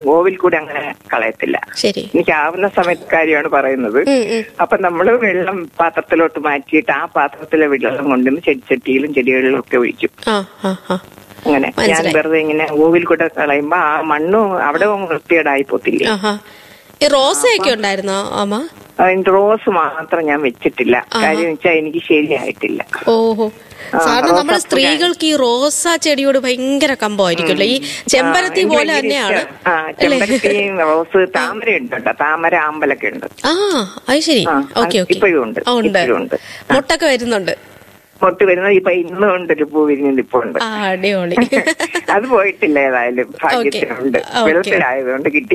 ഓവിൽ കൂടെ അങ്ങനെ കളയത്തില്ല ശരി എനിക്കാവുന്ന സമയത്ത് കാര്യമാണ് പറയുന്നത് ഉം, ഉം. അപ്പൊ നമ്മള് വെള്ളം പാത്രത്തിലോട്ട് മാറ്റിയിട്ട് ആ പാത്രത്തിലെ വെള്ളം കൊണ്ടുവന്ന് ചെടിച്ചട്ടിയിലും ചെടികളിലും ഒക്കെ ഒഴിക്കും ആ ആ ആ അങ്ങനെ ഞാൻ മനസ്സിലായി. വെറുതെ ഇങ്ങനെ ഓവിൽ കൂടെ കളയുമ്പോ ആ മണ്ണും അവിടെ വൃത്തികേടായി പോത്തില്ലേ ആഹാ ഈ റോസയൊക്കെ ഉണ്ടായിരുന്നോ അമ്മ അതിന്റെ റോസ് മാത്രം ഞാൻ വെച്ചിട്ടില്ല കാര്യം വെച്ചാൽ എനിക്ക് ശരിയായിട്ടില്ല ഓഹോ ആ, സാറിന് നമ്മുടെ റോസാപ്പൂ സ്ത്രീകൾക്ക് ഈ റോസ ചെടിയോട് ഭയങ്കര കമ്പമായിരിക്കുമല്ലോ ഈ ചെമ്പരത്തി ആ, എനിക്ക് പോലെ ഭയങ്കര തന്നെയാണ് ഇഷ്ടാ. ആ ചെമ്പരത്തിയും റോസ് താമര ഉണ്ട് കേട്ടോ താമര ആമ്പലൊക്കെ ഉണ്ട് ആ അത് ശരി ആ, ഓക്കെ അത് ഓക്കെ ഇപ്പോഴും ഉണ്ട്. ആ, ഉണ്ട് ഇപ്പോഴും ഉണ്ട്. മുട്ടൊക്കെ വരുന്നുണ്ട് മുട്ട് വരുന്നത് ഇപ്പൊ ഇന്നും ഉണ്ടൊരു പൂ വിരിഞ്ഞത് ഇപ്പൊ ഉണ്ട് ആ അടിപൊളി അത് പോയിട്ടില്ല ഏതായാലും ഭാഗ്യത്തിനുണ്ട് ഓക്കേ. വെളുപ്പിലായതുകൊണ്ട് കിട്ടി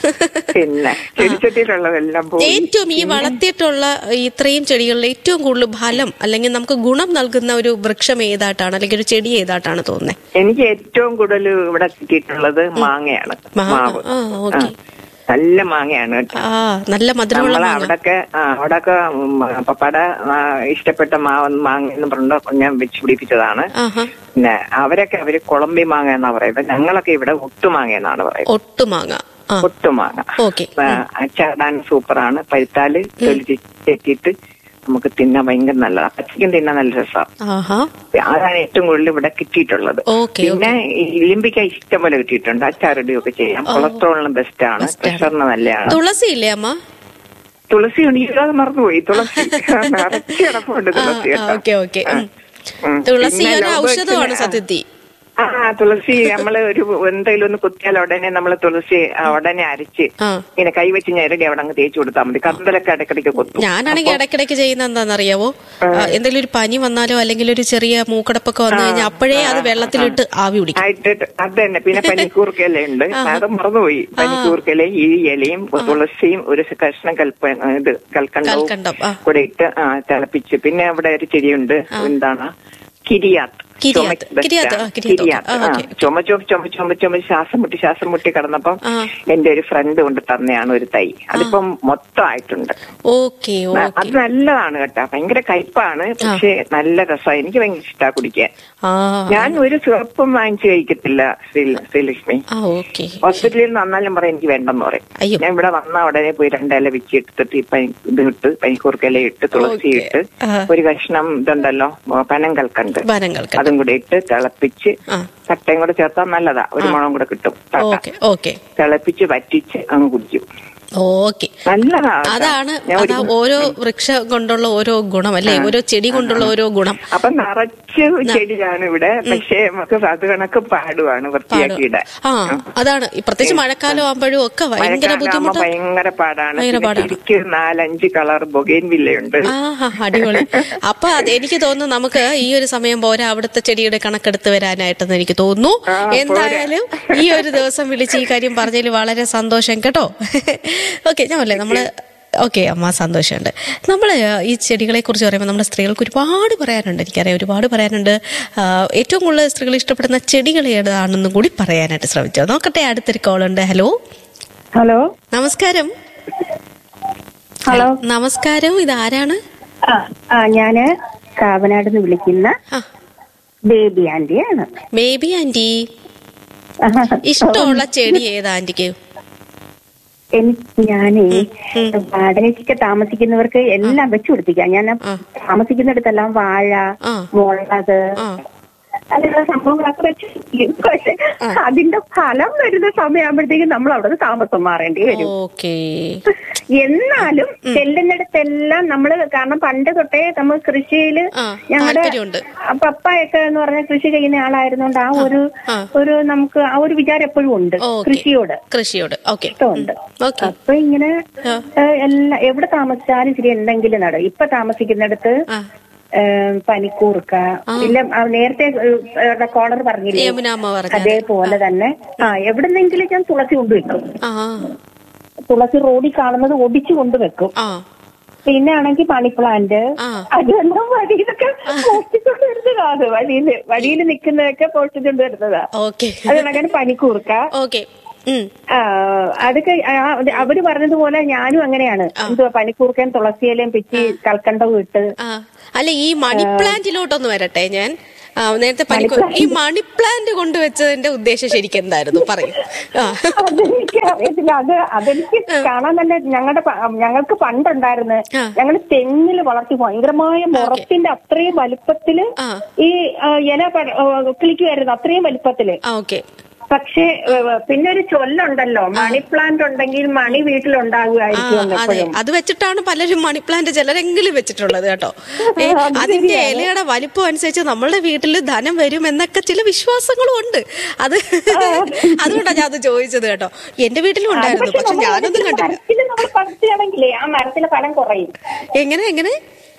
പിന്നെ ചെടിച്ചട്ടിയിലുള്ളതെല്ലാം പോയി ഏറ്റവും ഈ വളർത്തിയിട്ടുള്ള ഇത്രയും ചെടികളിൽ ഏറ്റവും കൂടുതൽ ഫലം അല്ലെങ്കിൽ നമുക്ക് ഗുണം നൽകുന്ന ഒരു വൃക്ഷം ഏതായിട്ടാണ് അല്ലെങ്കിൽ ഒരു ചെടി ഏതായിട്ടാണ് തോന്നുന്നത് എനിക്ക് ഏറ്റവും കൂടുതൽ ഇവിടെ കിട്ടിയിട്ടുള്ളത് മാങ്ങയാണ് മാങ്ങ. മാവ് ആ, ഓക്കേ. ആ. നല്ല മാങ്ങയാണ് കേട്ടോ ആ നല്ല മധുരമുള്ള നമ്മളെ മാങ്ങ അവിടൊക്കെ ആ അവിടൊക്കെ ഉം, പപ്പാടെ ആ, ഇഷ്ടപ്പെട്ട മാവ് മാങ്ങ എന്ന് പറഞ്ഞ ഞാൻ വെച്ച് പിടിപ്പിച്ചതാണ് ആഹാ പിന്നെ അവരൊക്കെ അവര് കൊളമ്പി മാങ്ങ എന്നാ പറയുന്നത് ഞങ്ങളൊക്കെ ഇവിടെ ഒട്ടുമാങ്ങ എന്നാണ് പറയുന്നത് ഒട്ടുമാങ്ങ ആ ഒട്ടുമാങ്ങ ഓക്കെ ആ, അച്ചാടാൻ സൂപ്പറാണ് പഴുത്താല് തൊലി ചെത്തിയിട്ട് നമുക്ക് തിന്നാൻ ഭയങ്കര നല്ലതാണ് പച്ചക്കും തിന്നാൻ നല്ല രസമാണ് ആഹാ അതാണ് ഏറ്റവും കൂടുതൽ ഇവിടെ കിട്ടിയിട്ടുള്ളത് ഓക്കെ പിന്നെ ഈ ഇലിമ്പിക്ക ഇഷ്ടം പോലെ കിട്ടിയിട്ടുണ്ട് അച്ചാറിടുകയൊക്കെ ചെയ്യാം കൊളസ്ട്രോളിന് ബെസ്റ്റ് ആണ് പ്രഷറിന് നല്ലതാണ് തുളസി ഇല്ലേ അമ്മ തുളസി ഉണ്ട് ഇരുപത് മറന്നുപോയി തുളസി നിറച്ച് കിടപ്പുണ്ട് തുളസി കേട്ടോ. ഓക്കെ ഓക്കെ ആ. ഉം. തുളസി പിന്നെ ഒരു ലവ് ഔഷധമാണ് ബേർഡ്സിന് സത്യത്തി ആ തുളസി നമ്മള് ഒരു എന്തെങ്കിലും ഒന്ന് കുത്തിയാൽ ഉടനെ നമ്മള് തുളസി ആ, ഉടനെ അരച്ച് ആ ഇങ്ങനെ കൈവച്ച് ഞെരടി അവിടെ അങ്ങ് തേച്ച് കൊടുത്താൽ മതി കന്തലൊക്കെ ഇടയ്ക്കിടയ്ക്ക് കൊത്തും ഞാനാണെങ്കിൽ ഇടയ്ക്കിടയ്ക്ക് ചെയ്യുന്ന എന്താണെന്നറിയാവോ എന്തെങ്കിലും ഒരു പനി വന്നാലോ അല്ലെങ്കിൽ ഒരു ചെറിയ മൂക്കടപ്പൊക്കെ വന്നു കഴിഞ്ഞാൽ അപ്പോഴേ അത് വെള്ളത്തിലിട്ട് ആവി പിടിക്കും ആയിട്ട് അത് തന്നെ പിന്നെ പനിക്കൂർക്കയില ഉണ്ട് അത് മറന്നുപോയി പനിക്കൂർക്കയിലയും ഈ ഇലയും തുളസിയും ഒരു കഷ്ണം കൽപ്പ ഇത് കൽക്കണ്ടവും കൽക്കണ്ടം ആ കൂടെ ഇട്ട് ആ തിളപ്പിച്ച് പിന്നെ അവിടെ ഒരു ചെടിയുണ്ട് എന്താണ് കിരിയാത്ത് കിരിയാത്ത്. ചുമക്ക് best കിരിയാത്ത്, ആണ്. ആ, കിരിയാത്ത്. കിരിയാത്ത്. ആ, ആ, ഓക്കേ. ചുമ ചുമ ചുമ ചുമ ചുമ ശ്വാസം മുട്ടി ശ്വാസം മുട്ടി കിടന്നപ്പം ആ. എന്റെ ഒരു ഫ്രണ്ട് കൊണ്ട് തന്നെയാണ് ഒരു തൈ അതിപ്പം മൊത്തം ആയിട്ടുണ്ട് ഓക്കെ ന- ഓക്കെ അത് നല്ലതാണ് കേട്ടോ ഭയങ്കര കയ്പാണ് പക്ഷെ നല്ല രസമാണ് എനിക്ക് ഭയങ്കര ഇഷ്ടമാണ് കുടിക്കാൻ ആ ഞാൻ ഒരു സിറപ്പും വാങ്ങിച്ചു കഴിക്കത്തില്ല ശ്രീ ശ്രീലക്ഷ്മി ആ ഓക്കെ ഹോസ്പിറ്റലിൽ നിന്ന് വന്നാലും പറയും എനിക്ക് വേണ്ടെന്ന് പറയും അയ്യോ. ഞാൻ ഇവിടെ വന്ന ഉടനെ പോയി രണ്ടില വെച്ച് എടുത്തിട്ട് ഈ പനി ഇത് ഇട്ട് പനിക്കൂർക്കയില ഇട്ട് തുളസി ഓക്കേ. ഇട്ട് ആ. ഒരു കഷ്ണം ഇതുണ്ടല്ലോ പനം കൽക്കണ്ട് വനങ്ങൾക്ക് അതും കൂടെ ഇട്ട് തിളപ്പിച്ച് ആ കട്ടയും കൂടെ ചേർത്താൽ നല്ലതാ ഒരു മണം കൂടെ കിട്ടും കട്ട. ഓക്കെ ഓക്കെ തിളപ്പിച്ച് വറ്റിച്ച് അങ്ങ് കുടിക്കും ഓക്കെ നല്ലതാ കേട്ടോ. അതാണ് ഞാൻ ഒരു- അതാ ഓരോ വൃക്ഷം കൊണ്ടുള്ള ഓരോ ഗുണം അല്ലേ ഓരോ ചെടി കൊണ്ടുള്ള ഓരോ ഗുണം അപ്പൊ നിറച്ച് ചെടിയാണ് ഇവിടെ പക്ഷേ നമുക്ക് അത് കണക്ക് പാടുവാണ് വൃത്തിയാക്കിയിടാൻ ആ അതാണ് ഈ പ്രത്യേകിച്ച് മഴക്കാലം ആകുമ്പോഴും ഒക്കെ ഭയങ്കര മഴക്കാലമാകുമ്പോ ബുദ്ധിമുട്ട് ഭയങ്കര പാടാണ് ഭയങ്കര പിന്നെ പാടാണ്. ശരിക്ക് നാലഞ്ച് കളർ ബൊഗൈൻ വില്ലയുണ്ട് ആ ഹാ, അടിപൊളി അപ്പൊ അത് എനിക്ക് തോന്നുന്നു നമുക്ക് ഈ ഒരു സമയം പോരാ അവിടുത്തെ ചെടിയുടെ കണക്കെടുത്ത് വരാനായിട്ടെന്ന് എനിക്ക് തോന്നുന്നു ആ, പോരാ. എന്തായാലും ഈ ഒരു ദിവസം വിളിച്ച് ഈ കാര്യം പറഞ്ഞതിൽ വളരെ സന്തോഷം കേട്ടോ ഓക്കെ ഞാൻ പറയല്ലേ നമ്മള് ഓക്കെ അമ്മ സന്തോഷമുണ്ട് നമ്മൾ ഈ ചെടികളെ കുറിച്ച് പറയുമ്പോൾ നമ്മുടെ സ്ത്രീകൾക്ക് ഒരുപാട് പറയാനുണ്ട് എനിക്കറിയാം ഒരുപാട് പറയാനുണ്ട് ആ, ഏറ്റവും കൂടുതൽ സ്ത്രീകൾ ഇഷ്ടപ്പെടുന്ന ചെടികൾ ഏതാണെന്നും കൂടി പറയാനായിട്ട് ശ്രമിച്ചോ നോക്കട്ടെ അടുത്തൊരു കോൾ ഉണ്ട് ഹലോ ഹലോ നമസ്കാരം ഹലോ നമസ്കാരം ഇത് ആരാണ് ആ ആ ഞാന് കാവനാട് നിന്ന് വിളിക്കുന്ന ആ ബേബി ആന്റിയാണ് ബേബി ആന്റി ഇഷ്ടമുള്ള ചെടി ഏതാ ആന്റിക്ക് എനിക്ക് ഞാനേ വാടകയ്ക്കൊക്കെ താമസിക്കുന്നവർക്ക് എല്ലാം വെച്ചു കൊടുപ്പിക്കാം ഞാൻ ആ. താമസിക്കുന്നിടത്തെല്ലാം വാഴ ആ. മുളക് ആ അങ്ങനെയുള്ള സംഭവങ്ങളൊക്കെ വെച്ച് പിടിപ്പിക്കും. പക്ഷെ അതിന്റെ ഫലം വരുന്ന സമയമാകുമ്പോഴത്തേക്കും നമ്മൾ അവിടെ നിന്ന് താമസം മാറേണ്ടി വരും ഓക്കേ എന്നാലും ചെല്ലുന്നിടത്തെല്ലാം നമ്മള് കാരണം പണ്ട് തൊട്ടേ നമ്മൾ കൃഷിയില് ആ, ഞങ്ങളുടെ താല്പര്യമുണ്ട്. പപ്പായൊക്കെ എന്ന് പറഞ്ഞ കൃഷി ചെയ്യുന്ന ആളായിരുന്നോണ്ട് ആ ഒരു ആ. ഒരു നമുക്ക് ആ ഒരു വിചാരം എപ്പോഴും ഉണ്ട് ഓക്കേ. കൃഷിയോട് കൃഷിയോട് ഓക്കെ ഇഷ്ടമുണ്ട് ഓക്കെ അപ്പൊ ഇങ്ങനെ ആ. ഏഹ്, എല്ലാ എവിടെ താമസിച്ചാലും ശരി എന്തെങ്കിലും നടും ഇപ്പൊ താമസിക്കുന്നിടത്ത് ആ ഏഹ്, പനിക്കൂർക്ക ഇല്ല ആ, നേരത്തെ കോളർ പറഞ്ഞില്ലേ യമുനാമ്മ പറഞ്ഞ അതേപോലെ തന്നെ ആ എവിടെന്നെങ്കിലും ഞാൻ തുളസി കൊണ്ടുവെക്കും ആ തുളസി റോഡിൽ കാണുന്നത് ഒടിച്ചു കൊണ്ടുവെക്കും ആ പിന്നെ ആണെങ്കിൽ മണി പ്ലാന്റ് ആ. അതെല്ലാം വഴിയിലൊക്കെ പോസ്റ്റിക്കൊണ്ട് വരുന്നതാണ് വഴിയില് വഴിയിൽ നിൽക്കുന്നതൊക്കെ പോസ്റ്റിക്കൊണ്ട് വരുന്നതാ ഓക്കെ അത് കണക്കാണ് പനിക്കൂർക്ക ഓക്കെ ഉം ആ, അതൊക്കെ ആ, അത് അവര് പറഞ്ഞതുപോലെ ഞാനും അങ്ങനെയാണ് എന്തുവാ പനിക്കൂർക്കയും തുളസിയിലയും പിച്ചി കൽക്കണ്ടവും ഇട്ട് ആ അല്ല ഈ മണി പ്ലാന്റിലോട്ടൊന്ന് വരട്ടെ ഞാൻ ആ നേരത്തെ പനിക്കൂർ ഈ മണി പ്ലാന്റ് കൊണ്ടുവച്ചതിന്റെ ഉദ്ദേശം ശരിക്കും എന്തായിരുന്നു പറയൂ ആ അതെനിക്ക് അറിയത്തില്ല അത് അതെനിക്ക് കാണാൻ തന്നെ ഞങ്ങളുടെ പ- ഞങ്ങൾക്ക് പണ്ടുണ്ടായിരുന്നു ആ. ഞങ്ങൾ തെങ്ങിൽ വളർത്തി ഭയങ്കരമായ മുറത്തിന്റെ അത്രയും വലുപ്പത്തില് ആ. ഈ ആ, ഇല പ- ആ, കിളിക്കുമായിരുന്നു അത്രയും വലുപ്പത്തില് ആ ഓക്കെ പക്ഷേ ഏ, പിന്നെ ഒരു ചൊല്ലുണ്ടല്ലോ മണി പ്ലാന്റ് ഉണ്ടെങ്കിൽ മണി ആ വീട്ടിലുണ്ടാകുമായിരിക്കും അതെ എപ്പോഴും അത് വെച്ചിട്ടാണ് പലരും മണി പ്ലാന്റ് ചിലരെങ്കിലും വെച്ചിട്ടുള്ളത് കേട്ടോ ഏ, അത് അതിന്റെ ശരിയാണ്. ഇലയുടെ വലിപ്പം അനുസരിച്ച് നമ്മളുടെ വീട്ടിൽ ധനം വരും എന്നൊക്കെ ചില വിശ്വാസങ്ങളും ഉണ്ട് അത് അതുകൊണ്ടാണ് ഞാൻ അത് ചോദിച്ചത് കേട്ടോ എന്റെ വീട്ടിലും ഉണ്ടായിരുന്നു പക്ഷെ ഞാനൊന്നും കണ്ടില്ല മരത്തിൽ നമ്മൾ പറിക്കുകയാണെങ്കിലേ ആ മരത്തിലെ ഫലം കുറയും എങ്ങനെ എങ്ങനെ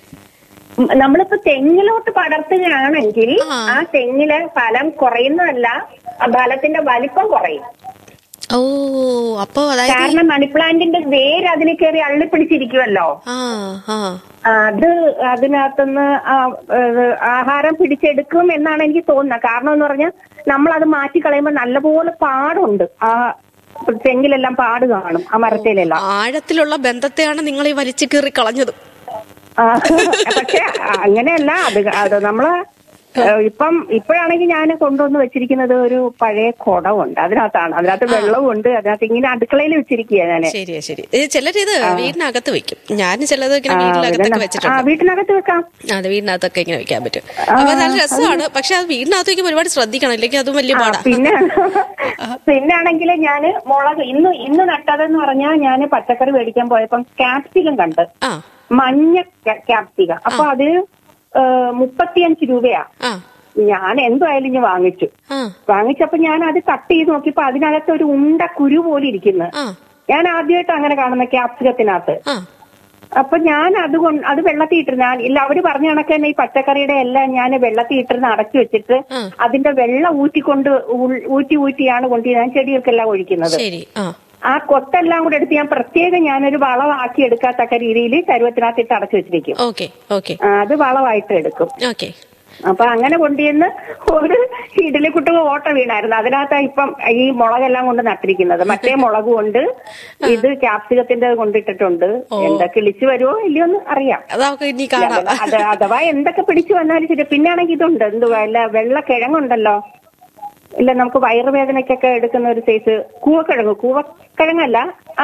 ഉം, നമ്മളിപ്പോ തെങ്ങിലോട്ട് പടർത്തുകയാണെങ്കിൽ ആ. ആ തെങ്ങിലെ ഫലം കുറയുന്നതല്ല ആ ഫലത്തിന്റെ വലിപ്പം കുറയും ഓ അപ്പൊ അതായത് കാരണം മണിപ്ലാന്റിന്റെ വേര് അതിനെ കയറി അള്ളിപ്പിടിച്ചിരിക്കുമല്ലോ ആ ആ അത് അതിനകത്തുനിന്ന് ആ, ഏഹ്, ആഹാരം പിടിച്ചെടുക്കും എന്നാണ് എനിക്ക് തോന്നുന്നത് കാരണം എന്ന് പറഞ്ഞാൽ നമ്മൾ അത് മാറ്റി കളയുമ്പോൾ നല്ലപോലെ പാടുണ്ട് ആ തെങ്ങിലെല്ലാം പാട് കാണും ആ മരത്തിലെല്ലാം ആഴത്തിലുള്ള ബന്ധത്തെയാണ് നിങ്ങൾ ഈ വലിച്ചു കീറി കളഞ്ഞത് ആ, പക്ഷെ അങ്ങനെയല്ല അത് അത് നമ്മള് ഏഹ്, ഇപ്പം ഇപ്പോഴാണെങ്കിൽ ഞാൻ കൊണ്ടുവന്ന് വെച്ചിരിക്കുന്നത് ഒരു പഴയ കുടമുണ്ട് അതിനകത്താണ് അതിനകത്ത് വെള്ളമുണ്ട് അതിനകത്ത് ഇങ്ങനെ അടുക്കളയിൽ വെച്ചിരിക്കുക ഞാന് ശരിയാ ശരി ഇത് ചിലരിത് വീടിനകത്ത് വെക്കും ഞാൻ ചിലത് ഇങ്ങനെ ആ, വീട്ടിനകത്തൊക്കെ ഇതിന- ആ വെച്ചിട്ടുണ്ട് വീട്ടിനകത്ത് വെക്കാം അതെ വീടിനകത്തൊക്കെ ഇങ്ങനെ വെക്കാൻ പറ്റും അപ്പൊ നല്ല രസമാണ് പക്ഷെ അത് വീടിനകത്ത് വെക്കുമ്പോൾ ഒരുപാട് ശ്രദ്ധിക്കണം ഇല്ലെങ്കിൽ അതും വലിയ ആ, പാടാ പിന്നെ പിന്നെ ആണെങ്കിൽ ഞാന് മുളക് ഇന്ന് ഇന്ന് നട്ടതെന്ന് പറഞ്ഞാൽ ഞാൻ പച്ചക്കറി മേടിക്കാൻ പോയപ്പം ക്യാപ്സികം കണ്ട് ആ മഞ്ഞ ക്യാപ്സികം അപ്പൊ അത് ഏഹ്, മുപ്പത്തിയഞ്ച് രൂപയാ ആ ഞാൻ എന്തായാലും ഇനി വാങ്ങിച്ചു ആ വാങ്ങിച്ചപ്പോ ഞാൻ അത് കട്ട് ചെയ്ത് നോക്കിയപ്പോ അതിനകത്ത് ഒരു ഉണ്ട കുരു പോലെ ഇരിക്കുന്നു ആ ഞാൻ ആദ്യമായിട്ട് അങ്ങനെ കാണുന്ന ക്യാപ്സികത്തിനകത്ത് ആ അപ്പൊ ഞാൻ അതുകൊണ്ട് അത് വെള്ളത്തിൽ ഇട്ടിരുന്ന ഇല്ല അവര് പറഞ്ഞ കണക്ക് തന്നെ ഈ പച്ചക്കറിയുടെ എല്ലാം ഞാൻ വെള്ളത്തിൽ ഇട്ടിരുന്ന് അടച്ചു വെച്ചിട്ട് ആ. അതിന്റെ വെള്ളം ഊറ്റിക്കൊണ്ട് ഉൾ- ഊറ്റി ഊറ്റിയാണ് കൊണ്ട് ഞാൻ ചെടികൾക്കെല്ലാം ഒഴിക്കുന്നത് ശരി ആ ആ കൊത്തെല്ലാം കൂടെ എടുത്ത് ഞാൻ പ്രത്യേകം ഞാനൊരു വളമാക്കി എടുക്കാത്തക്ക രീതിയിൽ ചരുവത്തിനകത്ത് ഇട്ട് അടച്ചു വെച്ചിരിക്കും ഓക്കെ ഓക്കെ ആ, അത് വളമായിട്ട് എടുക്കും ഓക്കെ അപ്പൊ അങ്ങനെ കൊണ്ടുചെന്ന് ഒരു ഇഡലിക്കുട്ടുക ഓട്ട വീണായിരുന്നു അതിനകത്താ ഇപ്പം ഈ മുളകെല്ലാം കൊണ്ട് നട്ടിരിക്കുന്നത് മറ്റേ മുളക് കൊണ്ട് ഇത് ക്യാപ്സികത്തിന്റെ കൊണ്ടിട്ടിട്ടുണ്ട് എന്താ കിളിച്ചു വരുമോ ഇല്ലയോ എന്ന് അറിയാം അതൊക്കെ ഇനി കാണാം അത് അഥവാ എന്തൊക്കെ പിടിച്ചു വന്നാലും ശരി പിന്നാണെങ്കിൽ ഇതുണ്ട് എന്തുവാ അല്ല വെള്ള കിഴങ്ങുണ്ടല്ലോ ഇല്ല നമുക്ക് വയറുവേദനയ്ക്കൊക്കെ എടുക്കുന്ന ഒരു സൈസ് കൂവക്കിഴങ്ങ് കൂവക്കിഴങ്ങല്ല ആ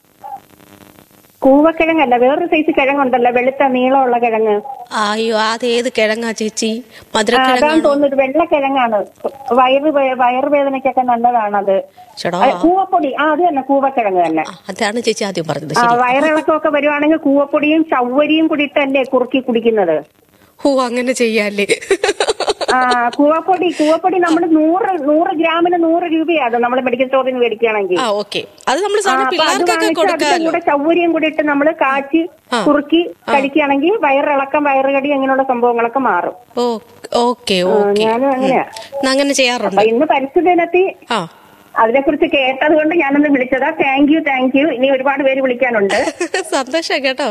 കൂവക്കിഴങ്ങല്ല വേറൊരു സൈസ് കിഴങ്ങുണ്ടല്ലോ വെളുത്ത നീളമുള്ള കിഴങ്ങ് അയ്യോ അത് ഏത് കിഴങ്ങാ ചേച്ചി ആ, അതാണ് മധുരക്കിഴങ്ങാണോ തോന്നുന്നത് വെള്ളക്കിഴങ്ങാണ് വയറ് വേ- വയറുവേദനയ്ക്കൊക്കെ നല്ലതാണത് ചേടാ അത് കൂവപ്പൊടി ആ അത് തന്നെ കൂവക്കിഴങ്ങ് തന്നെ ആ, അതാണ് ചേച്ചി ആദ്യം പറഞ്ഞത് ആ ശരി വയറിളക്കമൊക്കെ വരുവാണെങ്കിൽ കൂവപ്പൊടിയും ചവ്വരിയും കൂടി ഇട്ടല്ലേ കുറുക്കി കുടിക്കുന്നത് ഓ അങ്ങനെ ചെയ്യാല്ലേ ആ കൂവപ്പൊടി കൂവപ്പൊടി നമ്മൾ നൂറ് നൂറ് ഗ്രാമിന് നൂറ് രൂപയാണ് നമ്മൾ മെഡിക്കൽ സ്റ്റോറിൽ നിന്ന് മേടിക്കുകയാണെങ്കിൽ ആ ഓക്കെ അത് നമ്മൾ ആ, സാധാരണ അപ്പൊ അത് പിള്ളേർക്കൊക്കെ വാങ്ങിച്ച് അതിന്റെ കൊടുക്കാമല്ലോ കൂടെ ചവ്വരിയും കൂടി ഇട്ട് നമ്മൾ കാച്ചി ആ. കുറുക്കി കഴിക്കുകയാണെങ്കിൽ വയറിളക്കം വയറുകടി അങ്ങനെയുള്ള സംഭവങ്ങളൊക്കെ മാറും ഓ ഓക്കെ ആ, ഓക്കെ ഞാനും അങ്ങനെയാ അങ്ങനെ ചെയ്യാറുണ്ട് അപ്പൊ ഇന്ന് പരിസ്ഥിതി ദിനത്തിൽ ആ അതിനെക്കുറിച്ച് കേട്ടത് കൊണ്ട് ഞാനൊന്ന് വിളിച്ചതാ താങ്ക് യു താങ്ക് യു ഇനി ഒരുപാട് പേര് വിളിക്കാനുണ്ട് സന്തോഷം കേട്ടോ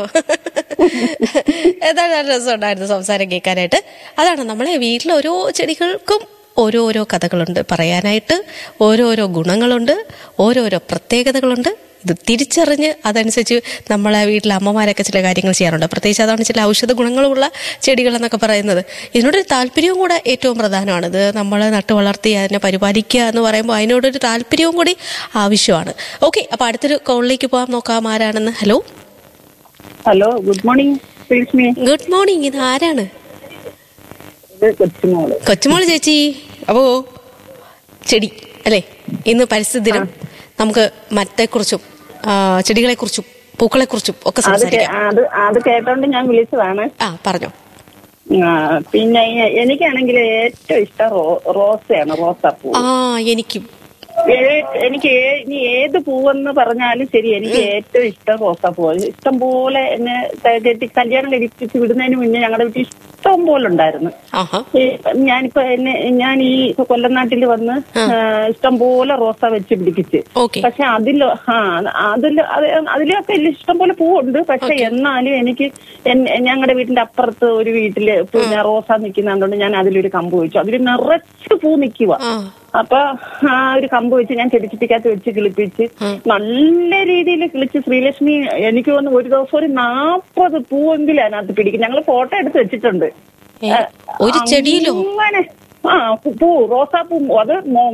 ഏതായാലും നല്ല രസമുണ്ടായിരുന്നു സംസാരം കേൾക്കാനായിട്ട് അതാണ് നമ്മളെ വീട്ടിൽ ഓരോ ചെടികൾക്കും ഓരോരോ കഥകളുണ്ട് പറയാനായിട്ട് ഓരോരോ ഗുണങ്ങളുണ്ട് ഓരോരോ പ്രത്യേകതകളുണ്ട് ഇത് തിരിച്ചറിഞ്ഞ് അതനുസരിച്ച് നമ്മളെ വീട്ടിലെ അമ്മമാരൊക്കെ ചില കാര്യങ്ങൾ ചെയ്യാറുണ്ട് പ്രത്യേകിച്ച് അതാണ് ചില ഔഷധ ഗുണങ്ങളുള്ള ചെടികൾ എന്നൊക്കെ പറയുന്നത് ഇതിനോടൊരു താല്പര്യവും കൂടെ ഏറ്റവും പ്രധാനമാണ് ഇത് നമ്മൾ നട്ടു വളർത്തി അതിനെ പരിപാലിക്കുക എന്ന് പറയുമ്പോൾ അതിനോടൊരു താല്പര്യവും കൂടി ആവശ്യമാണ് ഓക്കെ അപ്പോൾ അടുത്തൊരു കോളിലേക്ക് പോകാൻ നോക്കാം ആരാണെന്ന് hello hello good morning Sreelakshmi good morning ഇത് ആരാണ് ഇത് കൊച്ചുമോള് കൊച്ചുമോള് ചേച്ചി അപ്പോ ചെടി അല്ലേ ഇന്ന് പരിസ്ഥിതി ദിനം നമുക്ക് മരത്തെക്കുറിച്ചും ആ, ചെടികളെക്കുറിച്ചും പൂക്കളെക്കുറിച്ചും ഒക്കെ അത് കേ- സംസാരിക്കാം അത് അത് കേട്ടോണ്ട് ഞാൻ വിളിച്ചതാണ് ആ പറഞ്ഞോ ആ, പിന്നെ എ- എനിക്കാണെങ്കിൽ ഏറ്റവും ഇഷ്ടം റോ- റോസയാണ് റോസാപ്പൂ ആ എനിക്കും ഏ- എനിക്ക് ഏ- ഇനി ഏത് പൂവെന്ന് പറഞ്ഞാലും ശരി എനിക്ക് ഏറ്റവും ഇഷ്ടം റോസാപ്പൂ ഇഷ്ടം പോലെ എന്നെ ത- കെട്ടി കല്യാണം കഴിപ്പിച്ച് വിടുന്നതിന് മുന്നേ ഞങ്ങളുടെ വീട്ടിൽ ഇഷ്ടം പോലെ ഉണ്ടായിരുന്നു ആഹാ ഈ ഞാനിപ്പോ എന്നെ ഞാൻ ഈ കൊല്ലനാട്ടിൽ വന്ന് ആ, ഇഷ്ടം പോലെ റോസ വെച്ച് പിടിപ്പിച്ച് ഓക്കെ പക്ഷെ അതിൽ ആ അതിൽ അത് അതിലൊക്കെ വലിയ ഇഷ്ടം പോലെ പൂവുണ്ട് പക്ഷെ എന്നാലും എനിക്ക് ഞങ്ങളുടെ വീടിന്റെ അപ്പുറത്ത് ഒരു വീട്ടില് പിന്നെ റോസ നിൽക്കുന്നുണ്ട് ഞാൻ അതിലൊരു കമ്പ് വെച്ചു അതിൽ നിറച്ച് പൂ നിൽക്കുക ആ അപ്പൊ ആ ഒരു കമ്പ് വെച്ച് ഞാൻ ചെടിച്ചിട്ടിക്കകത്ത് വെച്ച് കിളിപ്പിച്ച് നല്ല രീതിയിൽ കിളിച്ച് ശ്രീലക്ഷ്മി എനിക്ക് തോന്നുന്നു ഒരു ദിവസം ഒരു നാപ്പത് പൂവെങ്കിലും അതിനകത്ത് പിടിക്കും ഞങ്ങൾ ഫോട്ടോ എടുത്ത് വെച്ചിട്ടുണ്ട് ഏ, ഒരു ചെടിയിലോ അങ്ങനെ ആ പൂ- പൂ റോസാപ്പൂ അത് മൊ-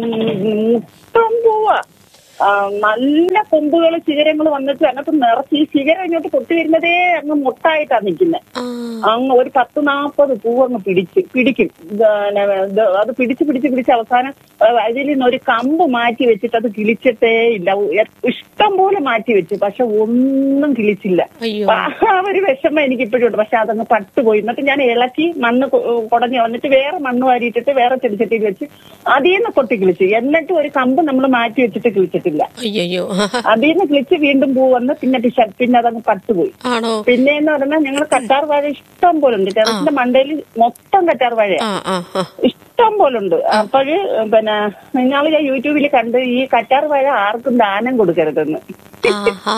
മൊത്തം പൂവാ ആ, നല്ല കൊമ്പുകൾ ശിഖരങ്ങൾ വന്നിട്ട് അതിനകത്ത് നിറച്ച് ഈ ശിഖരം ഇങ്ങോട്ട് പൊട്ടി വരുന്നതേ അങ്ങ് മുട്ടായിട്ടാ നിൽക്കുന്നത് ആ അങ്ങ് ഒരു പത്ത് നാൽപ്പത് പൂവങ്ങ് പിടിച്ച് പിടിക്കും പിന്നെ ഇത് അത് പിടിച്ച് പിടിച്ച് പിടിച്ച് അവസാനം അതിൽ നിന്ന് ഒരു കമ്പ് മാറ്റി വെച്ചിട്ട് അത് കിളിച്ചിട്ടേ ഇല്ല എ- ഇഷ്ടം പോലെ മാറ്റി വെച്ചു പക്ഷെ ഒന്നും കിളിച്ചില്ല അയ്യോ ആ ഒരു വിഷമം എനിക്ക് ഇപ്പോഴും ഉണ്ട് പക്ഷെ അതങ്ങ് പട്ടുപോയി എന്നിട്ട് ഞാൻ ഇളക്കി മണ്ണ് കൊ- കുടഞ്ഞ് വന്നിട്ട് വേറെ മണ്ണ് വാരിയിട്ടിട്ട് വേറെ ചെടിച്ചട്ടിയിൽ വെച്ച് അതിൽ നിന്ന് പൊട്ടി കിളിച്ചു എന്നിട്ട് ഒരു കമ്പ് നമ്മൾ മാറ്റി വെച്ചിട്ട് കിളിച്ചിട്ടില്ല അയ്യോ അതിൽ നിന്ന് കിളിച്ച് വീണ്ടും പൂ വന്ന് പിന്നെ പിശ- പിന്നെ അതങ്ങ് പട്ടുപോയി ആണോ പിന്നെ എന്ന് പറഞ്ഞാൽ ഞങ്ങൾ കറ്റാർ വാഴ ഇഷ്ടം പോലെ ഉണ്ട് ടെറസിന്റെ മണ്ടയിൽ മൊത്തം കറ്റാർ വാഴ ആ ആ ആ ഇഷ്ടം പോലെ ഉണ്ട് അപ്പോഴ് പിന്നെ നിങ്ങൾ ഞാൻ യൂട്യൂബിൽ കണ്ട് ഈ കറ്റാർ വാഴ ആർക്കും ദാനം കൊടുക്കരുതെന്ന് ആഹാ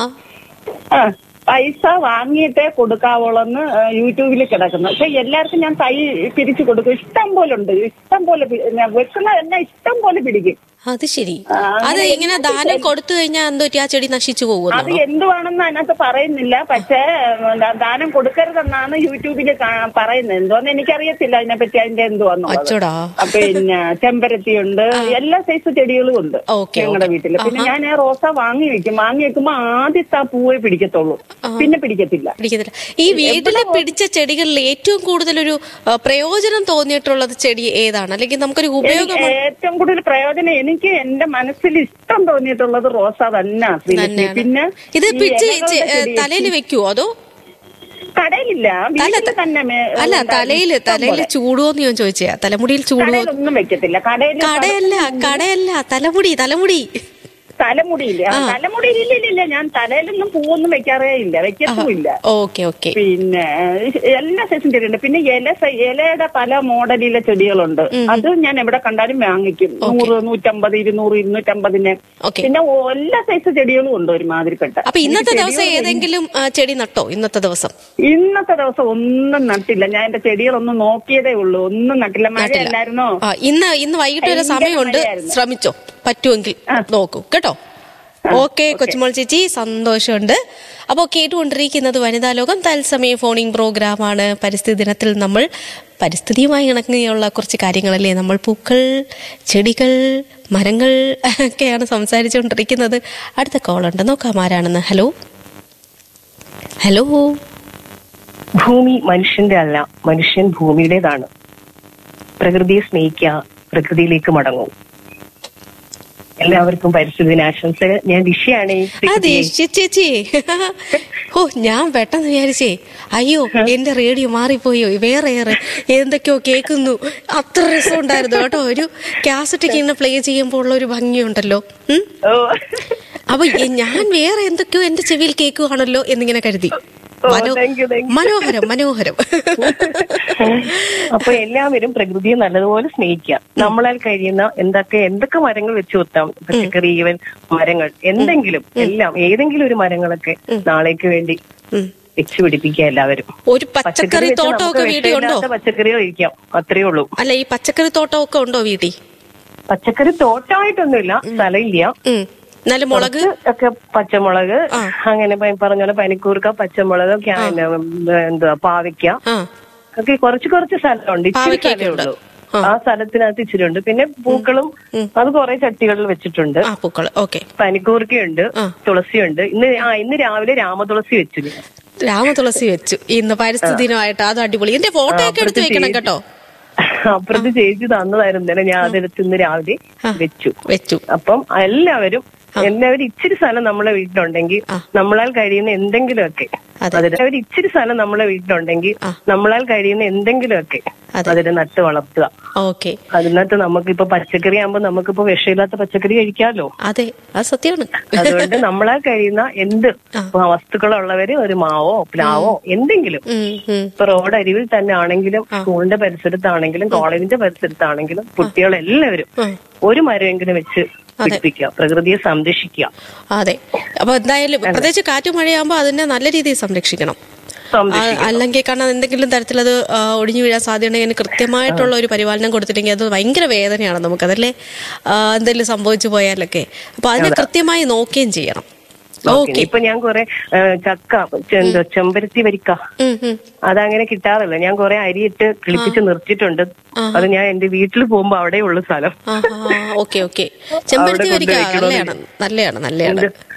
ആ പൈസ വാങ്ങിയിട്ടേ കൊടുക്കാവുള്ളെന്ന് യൂട്യൂബിൽ കിടക്കുന്നു പക്ഷെ എല്ലാവർക്കും ഞാൻ തൈ പിരിച്ചു കൊടുക്കും ഇഷ്ടം പോലെ ഉണ്ട് ഇഷ്ടം പോലെ പി- ഞാൻ വെക്കുന്ന എന്നെ ഇഷ്ടം പോലെ പിടിക്കും അത് ശരി ആ, അത് അങ്ങനെ ഇങ്ങനെ ദാനം കൊടുത്തു കഴിഞ്ഞാൽ എന്തോ ആ ചെടി നശിച്ചു അത് പോകുന്നു എന്തുവാണെന്ന് അതിനകത്ത് പറയുന്നില്ല പക്ഷേ ദാ- ദാനം കൊടുക്കരുതെന്നാണ് യൂട്യൂബിൽ കാ- പറയുന്നത് എന്തോന്ന് എനിക്കറിയത്തില്ല അതിനെപ്പറ്റി അതിന്റെ എന്തുവാന്നുള്ളത് അച്ചോടാ പിന്നെ ചെമ്പരത്തി ഉണ്ട് എല്ലാ സൈസ് ചെടികളും ഉണ്ട് ഓക്കെ, ഞങ്ങളുടെ ഓക്കെ. വീട്ടില് പിന്നെ ഞാൻ റോസ വാങ്ങി വെക്കും വാങ്ങി വെക്കുമ്പോ ആദ്യത്തെ ആ പൂവേ പിടിക്കത്തുള്ളൂ പിന്നെ പിടിക്കത്തില്ല പിടിക്കത്തില്ല ഈ വീട്ടിലെ പിടിച്ച ചെടികളിൽ ഏറ്റവും കൂടുതൽ ഒരു ആ, പ്രയോജനം തോന്നിയിട്ടുള്ളത് ചെടി ഏതാണ് അല്ലെങ്കിൽ നമുക്കൊരു ഉപയോഗം എനിക്ക് ഏറ്റവും കൂടുതൽ പ്രയോജനം എനിക്ക് എന്റെ മനസ്സിൽ ഇഷ്ടം തോന്നിയിട്ടുള്ളത് റോസ തന്നെ ശ്രീലക്ഷ്മി തന്നെയാണ് പിന്നെ ഇത് ഈ പിടിച്ച് ഇലകളുടെ ചെടി- തലയിൽ വെക്കുവോ അതോ കടയിലില്ല തല വീട്ടിൽ തന്നെ മേ- അല്ല ഉണ്ടാകും. തലയില് ഇഷ്ടം തലയിൽ പോലെ. ചൂടുവോന്ന് ഞാൻ ചോദിച്ചാ തലമുടിയിൽ ചൂടുവോ കടയിലൊന്നും വെക്കത്തില്ല കടയിൽ കടയല്ല കടയല്ല തലമുടി തലമുടി തലമുടിയില്ല ആ, തലമുടിയിൽ ഇല്ല ഇല്ല, ഇല്ല ഞാൻ തലയിലൊന്നും പൂവൊന്നും വെക്കാറേ ഇല്ല വെക്കത്തുമില്ല ഓക്കെ ഓക്കെ പിന്നെ എല്ലാ സൈസും ചെടിയുണ്ട് പിന്നെ ഇല സൈ- ഇലയുടെ പല മോഡലിലെ ചെടികളുണ്ട് അത് ഞാൻ എവിടെ കണ്ടാലും വാങ്ങിക്കും നൂറ് നൂറ്റമ്പത് ഇരുന്നൂറ് ഇരുന്നൂറ്റമ്പതിന് ഓക്കെ പിന്നെ ഓ- എല്ലാ സൈസ് ചെടികളും ഉണ്ട് ഒരുമാതിരിപ്പെട്ട അപ്പൊ ഇന്നത്തെ എനിക്ക് ദിവസം ചെടികൾ ഏതെങ്കിലും ആ, ചെടി നട്ടോ ഇന്നത്തെ ദിവസം ഇന്നത്തെ ദിവസം ഒന്നും നട്ടില്ല ഞാൻ എന്റെ ചെടികളൊന്നും നോക്കിയതേ ഉള്ളൂ ഒന്നും നട്ടില്ല മഴയല്ലായിരുന്നോ ആ, ഇന്ന് ഇന്ന് വൈകിട്ട് വരെ ഭയങ്കര സമയമുണ്ട് മഴയായിരുന്നു. ശ്രമിച്ചോ പറ്റുമെങ്കിൽ നോക്കൂ കേട്ടോ ഓക്കെ കൊച്ചുമോൾ ചേച്ചി സന്തോഷമുണ്ട് അപ്പോൾ കേട്ടുകൊണ്ടിരിക്കുന്നത് വനിതാ ലോകം തത്സമയ ഫോണിംഗ് പ്രോഗ്രാമാണ് പരിസ്ഥിതി ദിനത്തിൽ നമ്മൾ പരിസ്ഥിതിയുമായി ഇണങ്ങിയുള്ള കുറച്ച് കാര്യങ്ങളല്ലേ നമ്മൾ പൂക്കൾ ചെടികൾ മരങ്ങൾ ഒക്കെയാണ് സംസാരിച്ചുകൊണ്ടിരിക്കുന്നത് അടുത്ത കോളുണ്ട് നോക്കാം ആരാണെന്ന് ഹലോ ഹലോ ഭൂമി മനുഷ്യന്റെ അല്ല മനുഷ്യൻ ഭൂമിയുടേതാണ് പ്രകൃതിയെ സ്നേഹിക്കുക പ്രകൃതിയിലേക്ക് മടങ്ങും എല്ലാവർക്കും പരിസ്ഥിതി ദിനാശംസകൾ ഞാൻ ദിശയാണ് അതെ ചേച്ചി ഓ ഞാൻ പെട്ടെന്ന് വിചാരിച്ചേ അയ്യോ എന്റെ റേഡിയോ മാറിപ്പോയോ വേറെ ഏറെ എന്തൊക്കെയോ കേൾക്കുന്നു അത്ര രസമുണ്ടായിരുന്നു കേട്ടോ ഒരു കാസറ്റ് ഒക്കെ ഇങ്ങനെ പ്ലേ ചെയ്യുമ്പോൾ ഉള്ള ഒരു ഭംഗിയുണ്ടല്ലോ ഉം? അപ്പൊ എ- ഞാൻ വേറെ എന്തൊക്കെയോ എന്റെ ചെവിയിൽ കേൾക്കുവാണല്ലോ എന്നിങ്ങനെ കരുതി മനോ- thank you, thank you. മനോഹരം മനോഹരം അപ്പൊ എല്ലാവരും പ്രകൃതിയെ നല്ലതുപോലെ സ്നേഹിക്കുക നമ്മളാൽ കഴിയുന്ന എന്തൊക്കെ എന്തൊക്കെ മരങ്ങൾ വെച്ച് കൊടുത്താം പച്ചക്കറി ഈവൻ മരങ്ങൾ എന്തെങ്കിലും എല്ലാം ഏതെങ്കിലും ഒരു മരങ്ങളൊക്കെ നാളേക്ക് വേണ്ടി ഉം. വെച്ച് പിടിപ്പിക്കുക എല്ലാവരും ഒരു പച്ചക്കറി വെച്ച് തോട്ടമൊക്കെ നമുക്ക് വീട്ടിൽ ഉണ്ടോ വിഷമില്ലാത്ത പച്ചക്കറികൾ കഴിക്കാം അത്രേ ഉള്ളൂ അല്ല ഈ പച്ചക്കറി തോട്ടമൊക്കെ ഉണ്ടോ വീട്ടിൽ പച്ചക്കറി തോട്ടമായിട്ടൊന്നുമില്ല സ്ഥലമില്ല ഉം നല്ല മുളക് കുറച്ച് ഒക്കെ പച്ചമുളക് ആ. അങ്ങനെ ഇപ്പൊ പറഞ്ഞ പോലെ പനിക്കൂർക്ക പച്ചമുളക് ക്യാ- എന്തുവാ പാവയ്ക്ക ആ ഒക്കെ കുറച്ച് കുറച്ച് സ്ഥലമുണ്ട് ഇച്ചിരി പാവയ്ക്കൊക്കെ ഉണ്ട്. സ്ഥലമുള്ളൂ ആ സ്ഥലത്തിനകത്ത് ഇച്ചിരി ഉണ്ട് പിന്നെ പൂക്കളും അത് കുറെ ചട്ടികളിൽ വെച്ചിട്ടുണ്ട് ആ പൂക്കൾ ഓക്കെ പനിക്കൂർക്കയുണ്ട് ആ. തുളസിയുണ്ട് ഇന്ന് ആ ഇന്ന് രാവിലെ രാമതുളസി വെച്ചു ഞാൻ. രാമതുളസി വെച്ചു ഇന്ന് പരിസ്ഥിതി ദിനമായിട്ട് അത് അടിപൊളി എന്റെ ഫോട്ടോ ഒക്കെ എടുത്ത് വെക്കണം കേട്ടോ അപ്പുറത്ത് ചേച്ചി തന്നതായിരുന്നു ഇന്നലെ ഞാൻ അതെടുത്ത് ഇന്ന് രാവിലെ വെച്ചു വെച്ചു അപ്പം എല്ലാവരും എല്ലാവരും ഇച്ചിരി സ്ഥലം നമ്മളെ വീട്ടിലുണ്ടെങ്കിൽ നമ്മളാൽ കഴിയുന്ന എന്തെങ്കിലുമൊക്കെ അതെ. അതിന് ഒരു ഇച്ചിരി സ്ഥലം നമ്മളെ വീട്ടിലുണ്ടെങ്കിൽ ആ. നമ്മളാൽ കഴിയുന്ന എന്തെങ്കിലുമൊക്കെ അതെ. അതിന് നട്ട് വളർത്തുക ഓക്കെ അതിനകത്ത് നമുക്കിപ്പോ പച്ചക്കറി ആകുമ്പോ നമുക്കിപ്പോ വിഷമില്ലാത്ത പച്ചക്കറി കഴിക്കാമല്ലോ അതെ അത് സത്യമാണ് അതുകൊണ്ട് നമ്മളാൽ കഴിയുന്ന എന്ത് വസ്തുക്കളുള്ളവര് ഒരു മാവോ പ്ലാവോ എന്തെങ്കിലും ഉം, ഉം. ഇപ്പൊ റോഡ് അരിവിൽ തന്നെ ആണെങ്കിലും സ്കൂളിന്റെ പരിസരത്താണെങ്കിലും കോളേജിന്റെ പരിസരത്താണെങ്കിലും കുട്ടികളെല്ലാവരും ഒരു മരമെങ്കിലും വെച്ച് പിടിപ്പിക്കുക പ്രകൃതിയെ സംരക്ഷിക്കുക അതെ അപ്പൊ എന്തായാലും പ്രത്യേകിച്ച് കാറ്റും മഴയാകുമ്പോ അതിനെ നല്ല രീതിയിൽ സംരക്ഷിക്കണം ആ, സംരക്ഷിക്കുക അല്ലെങ്കിൽ കാരണം എന്തെങ്കിലും തരത്തിലത് ആ, ഒടിഞ്ഞു വീഴാൻ സാധ്യതയുണ്ടെങ്കിൽ അതിന് കൃത്യമായിട്ടുള്ള ഒരു പരിപാലനം കൊടുത്തില്ലെങ്കിൽ അത് ഭയങ്കര വേദനയാണ് നമുക്കതല്ലേ ആ, എന്തെങ്കിലും സംഭവിച്ചു പോയാലൊക്കെ അപ്പൊ അതിനെ കൃത്യമായി നോക്കുകയും ചെയ്യണം നോക്കി. ഇപ്പൊ ഞാൻ കുറെ ഏ, ചക്ക ചെ- എന്താ ചെമ്പരത്തി വരിക്ക ഉം, ഉം. അതങ്ങനെ കിട്ടാറില്ല ഞാൻ കുറെ അരിയിട്ട് കിളിപ്പിച്ച് നിർത്തിയിട്ടുണ്ട് അത് ഞാൻ എന്റെ വീട്ടിൽ പോകുമ്പോ അവിടെ ഉള്ള സ്ഥലം ഓക്കെ ഓക്കെ ചെമ്പരത്തി അവിടെ വരിക കൊണ്ടുവയ്ക്കണമെന്ന് നല്ലതാണ് നല്ലതാണ് നല്ലതാണ്